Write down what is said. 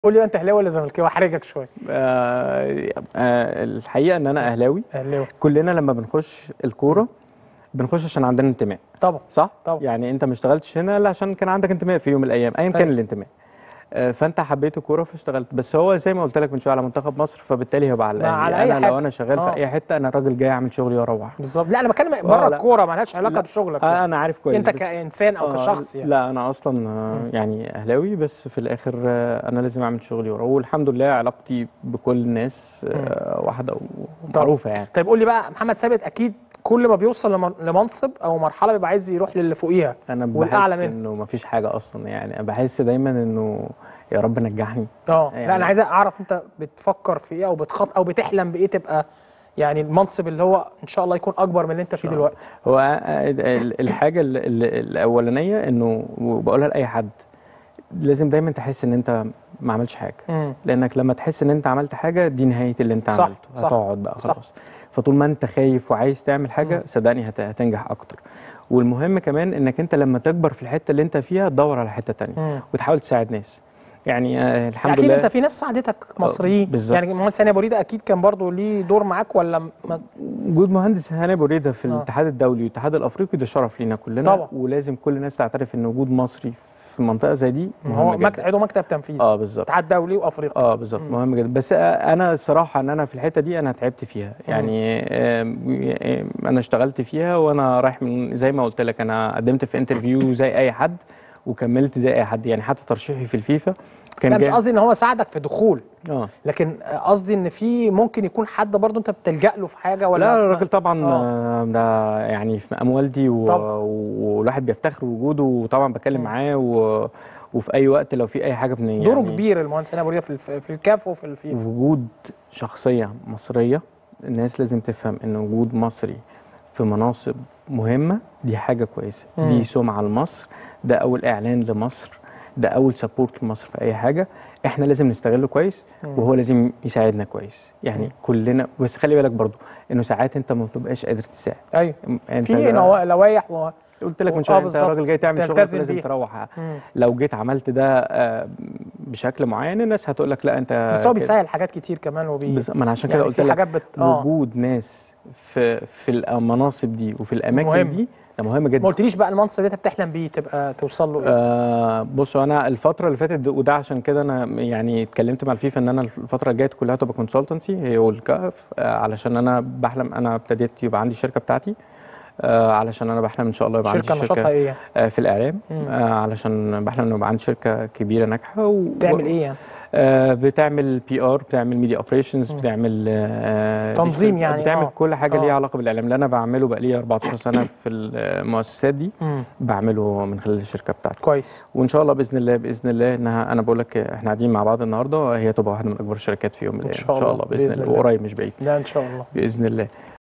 قول لي انت اهلاوي ولا زملكاوي احرجك شويه آه آه الحقيقه ان انا اهلاوي اهلاوي كلنا لما بنخش الكوره بنخش عشان عندنا انتماء طبعا صح طبعا. يعني انت ما اشتغلتش هنا الا عشان كان عندك انتماء في يوم من الايام ايا كان أيوة. الانتماء آه، فانت حبيت الكوره فاشتغلت بس هو زي ما قلت لك من شويه على منتخب مصر فبالتالي هيبقى على ما على الاهلي أي انا حاجة. لو انا شغال آه. في اي حته انا الراجل جاي اعمل شغلي واروح بالظبط لا انا بتكلم بره لا. الكوره ما لهاش علاقه لا. بشغلك آه يعني. انا عارف كويس انت بس- كانسان او آه، كشخص يعني لا انا اصلا آه، يعني اهلاوي بس في الاخر آه، انا لازم اعمل شغلي وراه والحمد لله علاقتي بكل الناس آه، واحده ومعروفه يعني طيب قول لي بقى محمد ثابت اكيد كل ما بيوصل لمن- لمنصب او مرحله بيبقى عايز يروح للي فوقيها انا والأعلى بحس منه. انه مفيش حاجه اصلا يعني انا بحس دايما انه يا رب نجحني اه لا يعني- انا عايز اعرف انت بتفكر في ايه او بتخط او بتحلم بايه تبقى يعني المنصب اللي هو ان شاء الله يكون اكبر من اللي انت فيه الله. دلوقتي هو آه، ال- الحاجه ال- ال- الاولانيه انه وبقولها لاي حد لازم دايما تحس ان انت ما عملتش حاجه امم لانك لما تحس ان انت عملت حاجه دي نهايه اللي انت صح، عملته صح، هتقعد بقى صح. خلاص فطول ما انت خايف وعايز تعمل حاجه مم. صدقني هت- هتنجح اكتر والمهم كمان انك انت لما تكبر في الحته اللي انت فيها تدور على حته تانية امم وتحاول تساعد ناس يعني آه، الحمد اكيد لله انت في ناس ساعدتك مصريين بالظبط. يعني مهندس هاني ابو ريده اكيد كان برضه ليه دور معاك ولا ما وجود مهندس هاني ابو ريده في آه. الاتحاد الدولي والاتحاد الافريقي ده شرف لينا كلنا طبعا. ولازم كل الناس تعترف ان وجود مصري في منطقه زي دي هو مهم مك... جدا عضو مكتب تنفيذي اه بالظبط اتحاد دولي وافريقي اه بالظبط مم. مهم جدا بس آه، انا الصراحه ان انا في الحته دي انا تعبت فيها يعني آم، آم، انا اشتغلت فيها وانا رايح من زي ما قلت لك انا قدمت في انترفيو زي اي حد وكملت زي اي حد يعني حتى ترشيحي في الفيفا كان لا مش جاي- قصدي ان هو ساعدك في دخول اه لكن قصدي ان في ممكن يكون حد برضه انت بتلجأ له في حاجه ولا لا الراجل طبعا آه. آه، ده يعني في مقام والدي و- طبعا. والواحد بيفتخر بوجوده وطبعا بتكلم مم. معاه و... وفي اي وقت لو في اي حاجه بن يعني دوره كبير المهندس هاني ابو ريده في الف... في الكاف وفي الفيفا وجود شخصيه مصريه الناس لازم تفهم ان وجود مصري في مناصب مهمه دي حاجه كويسه مم. دي سمعه لمصر ده اول اعلان لمصر ده اول سبورت لمصر في اي حاجه احنا لازم نستغله كويس مم. وهو لازم يساعدنا كويس يعني مم. كلنا بس خلي بالك برضو انه ساعات انت ما بتبقاش قادر تساعد ايوه انت في ده- نوا- لوائح و... قلت لك آه من شويه انت بالظبط. راجل جاي تعمل شغلك تلتزم لازم بيها. تروح مم. لو جيت عملت ده آه، بشكل معين الناس هتقول لك لا انت بس هو كده. بيسهل حاجات كتير كمان وبي بس ما انا عشان يعني كده قلت في لك حاجات بت... اه وجود ناس في في المناصب دي وفي الاماكن مهم. دي ده مهم ما جدا قلتليش بقى المنصب اللي انت بتحلم بيه تبقى توصل له ايه آه بصوا انا الفتره اللي فاتت وده عشان كده انا يعني اتكلمت مع الفيفا ان انا الفتره الجايه كلها تبقى كونسلتنسي هي والكاف آه علشان انا بحلم انا ابتديت يبقى عندي شركه بتاعتي آه علشان انا بحلم ان شاء الله يبقى شركه عندي نشاطها شركه ايه يعني آه في الاعلام مم. آه علشان بحلم انه يبقى عندي شركه كبيره ناجحه و... تعمل ايه يعني آه بتعمل بي ار بتعمل ميديا اوبريشنز مم. بتعمل آه تنظيم digital- يعني، بتعمل آه. كل حاجه آه. ليها علاقه بالاعلام اللي انا بعمله بقى لي 14 سنه في المؤسسات دي مم. بعمله من خلال الشركه بتاعتي كويس وان شاء الله باذن الله باذن الله انها انا بقول لك احنا قاعدين مع بعض النهارده هي تبقى واحده من اكبر الشركات في يوم من إن الايام شاء الله، باذن بإذن الله الله. وقريب مش بعيد لا ان شاء الله باذن الله